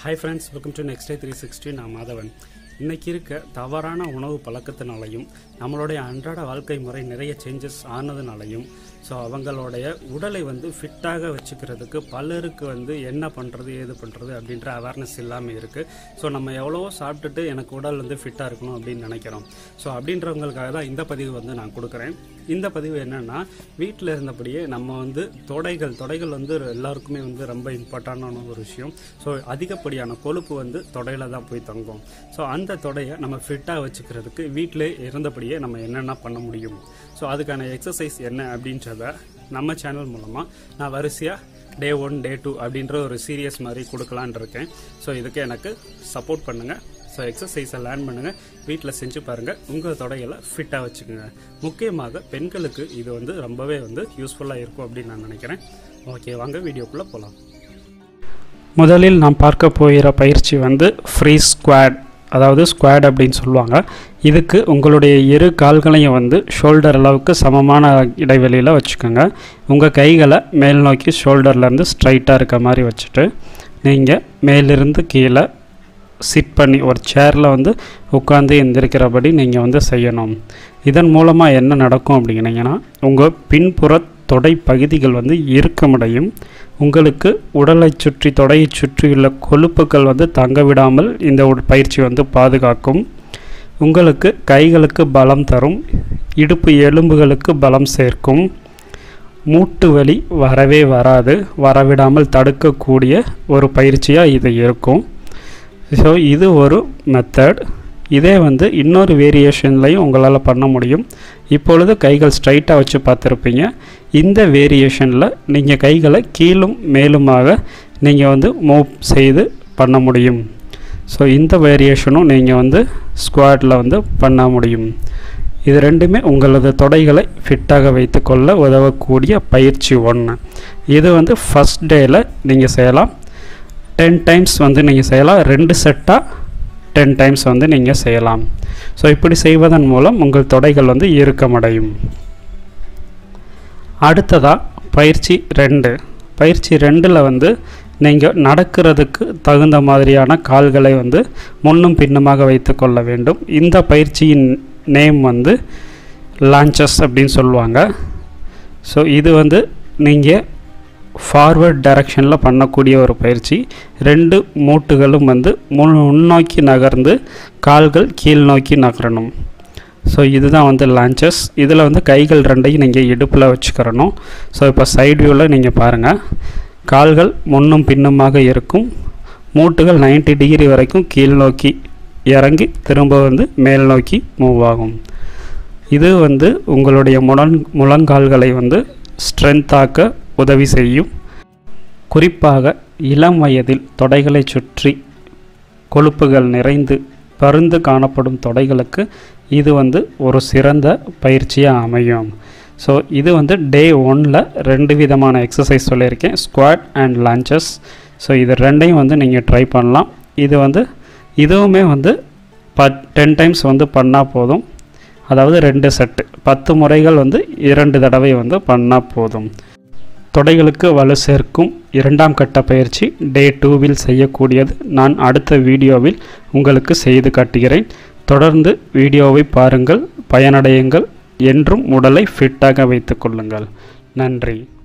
hi friends welcome to next day three sixty நான் மாதவன் இன்னைக்கு இருக்க தவறான உணவு பழக்கத்தினாலையும் நம்மளுடைய அன்றாட வாழ்க்கை முறை நிறைய சேஞ்சஸ் ஆனதுனாலையும் ஸோ அவங்களுடைய உடலை வந்து ஃபிட்டாக வச்சுக்கிறதுக்கு பலருக்கு வந்து என்ன பண்ணுறது ஏது பண்ணுறது அப்படின்ற அவேர்னஸ் இல்லாமல் இருக்குது ஸோ நம்ம எவ்வளவோ சாப்பிட்டுட்டு எனக்கு உடல் வந்து ஃபிட்டாக இருக்கணும் அப்படின்னு நினைக்கிறோம் ஸோ அப்படின்றவங்களுக்காக தான் இந்த பதிவு வந்து நான் கொடுக்குறேன் இந்த பதிவு என்னன்னா வீட்டில் இருந்தபடியே நம்ம வந்து தொடைகள் தொடைகள் வந்து எல்லாருக்குமே வந்து ரொம்ப இம்பார்ட்டண்டான ஒரு விஷயம் ஸோ அதிகப்படியான கொழுப்பு வந்து தொடையில தான் போய் தங்கும் ஸோ அந்த தொடையை நம்ம ஃபிட்டாக வச்சுக்கிறதுக்கு வீட்டிலே இருந்தபடியே நம்ம என்னென்ன பண்ண முடியும் ஸோ அதுக்கான எக்ஸசைஸ் என்ன அப்படின்றத நம்ம சேனல் மூலமாக நான் வரிசையாக டே ஒன் டே டூ அப்படின்ற ஒரு சீரியஸ் மாதிரி கொடுக்கலான் இருக்கேன் ஸோ இதுக்கு எனக்கு சப்போர்ட் பண்ணுங்கள் ஸோ எக்ஸசைஸை லேர்ன் பண்ணுங்கள் வீட்டில் செஞ்சு பாருங்கள் உங்கள் தொடைகளை ஃபிட்டாக வச்சுக்கோங்க முக்கியமாக பெண்களுக்கு இது வந்து ரொம்பவே வந்து யூஸ்ஃபுல்லாக இருக்கும் அப்படின்னு நான் நினைக்கிறேன் ஓகே வாங்க வீடியோக்குள்ளே போகலாம் முதலில் நாம் பார்க்க போகிற பயிற்சி வந்து ஃப்ரீ ஸ்குவாட் அதாவது ஸ்குவாட் அப்படின்னு சொல்லுவாங்க இதுக்கு உங்களுடைய இரு கால்களையும் வந்து ஷோல்டர் அளவுக்கு சமமான இடைவெளியில் வச்சுக்கோங்க உங்கள் கைகளை மேல் நோக்கி ஷோல்டர்லேருந்து ஸ்ட்ரைட்டாக இருக்க மாதிரி வச்சுட்டு நீங்கள் மேலிருந்து கீழே சிட் பண்ணி ஒரு சேரில் வந்து உட்காந்து எந்திரிக்கிறபடி நீங்கள் வந்து செய்யணும் இதன் மூலமாக என்ன நடக்கும் அப்படின்னீங்கன்னா உங்கள் பின்புற தொடை பகுதிகள் வந்து இறுக்கமடையும் உங்களுக்கு உடலை சுற்றி தொடையை சுற்றியுள்ள கொழுப்புகள் வந்து தங்க விடாமல் இந்த உட- பயிற்சி வந்து பாதுகாக்கும் உங்களுக்கு கைகளுக்கு பலம் தரும் இடுப்பு எலும்புகளுக்கு பலம் சேர்க்கும் மூட்டு வலி வரவே வராது வரவிடாமல் தடுக்கக்கூடிய ஒரு பயிற்சியாக இது இருக்கும் ஸோ இது ஒரு மெத்தட் இதே வந்து இன்னொரு வேரியேஷன்லையும் உங்களால் பண்ண முடியும் இப்பொழுது கைகள் ஸ்ட்ரைட்டாக வச்சு பார்த்துருப்பீங்க இந்த வேரியேஷனில் நீங்கள் கைகளை கீழும் மேலுமாக நீங்கள் வந்து மூவ் செய்து பண்ண முடியும் ஸோ இந்த வேரியேஷனும் நீங்கள் வந்து ஸ்குவாட்டில் வந்து பண்ண முடியும் இது ரெண்டுமே உங்களது தொடைகளை ஃபிட்டாக வைத்துக்கொள்ள உதவக்கூடிய பயிற்சி ஒன்று இது வந்து ஃபஸ்ட் டேயில் நீங்கள் செய்யலாம் டென் டைம்ஸ் வந்து நீங்கள் செய்யலாம் ரெண்டு செட்டாக டென் டைம்ஸ் வந்து நீங்கள் செய்யலாம் ஸோ இப்படி செய்வதன் மூலம் உங்கள் தொடைகள் வந்து இறுக்கமடையும் அடுத்ததாக பயிற்சி ரெண்டு பயிற்சி ரெண்டில் வந்து நீங்கள் நடக்கிறதுக்கு தகுந்த மாதிரியான கால்களை வந்து முன்னும் பின்னுமாக வைத்து கொள்ள வேண்டும் இந்த பயிற்சியின் நேம் வந்து லான்ச்சஸ் அப்படின்னு சொல்லுவாங்க ஸோ இது வந்து நீங்கள் ஃபார்வர்ட் டைரக்ஷனில் பண்ணக்கூடிய ஒரு பயிற்சி ரெண்டு மூட்டுகளும் வந்து முன் முன்னோக்கி நகர்ந்து கால்கள் கீழ் நோக்கி நகரணும் ஸோ இதுதான் வந்து லான்ச்சஸ் இதில் வந்து கைகள் ரெண்டையும் நீங்கள் இடுப்பில் வச்சுக்கிறணும் ஸோ இப்போ சைடு வியூவில் நீங்கள் பாருங்கள் கால்கள் முன்னும் பின்னுமாக இருக்கும் மூட்டுகள் 90 டிகிரி வரைக்கும் கீழ் நோக்கி இறங்கி திரும்ப வந்து மேல் நோக்கி மூவ் ஆகும் இது வந்து உங்களுடைய முழங் முழங்கால்களை வந்து ஸ்ட்ரென்த்தாக்க உதவி செய்யும் குறிப்பாக இளம் வயதில் தொடைகளை சுற்றி கொழுப்புகள் நிறைந்து பருந்து காணப்படும் தொடைகளுக்கு இது வந்து ஒரு சிறந்த பயிற்சியாக அமையும் ஸோ இது வந்து டே ஒனில் ரெண்டு விதமான எக்ஸசைஸ் சொல்லியிருக்கேன் ஸ்குவாட் அண்ட் லான்ச்சஸ் ஸோ இது ரெண்டையும் வந்து நீங்கள் ட்ரை பண்ணலாம் இது வந்து இதுவுமே வந்து பத் டென் டைம்ஸ் வந்து பண்ணால் போதும் அதாவது ரெண்டு செட்டு பத்து முறைகள் வந்து இரண்டு தடவை வந்து பண்ணால் போதும் தொடைகளுக்கு வலு சேர்க்கும் இரண்டாம் கட்ட பயிற்சி டே டூவில் செய்யக்கூடியது நான் அடுத்த வீடியோவில் உங்களுக்கு செய்து காட்டுகிறேன் தொடர்ந்து வீடியோவை பாருங்கள் பயனடையுங்கள் என்றும் உடலை ஃபிட்டாக வைத்துக் கொள்ளுங்கள் நன்றி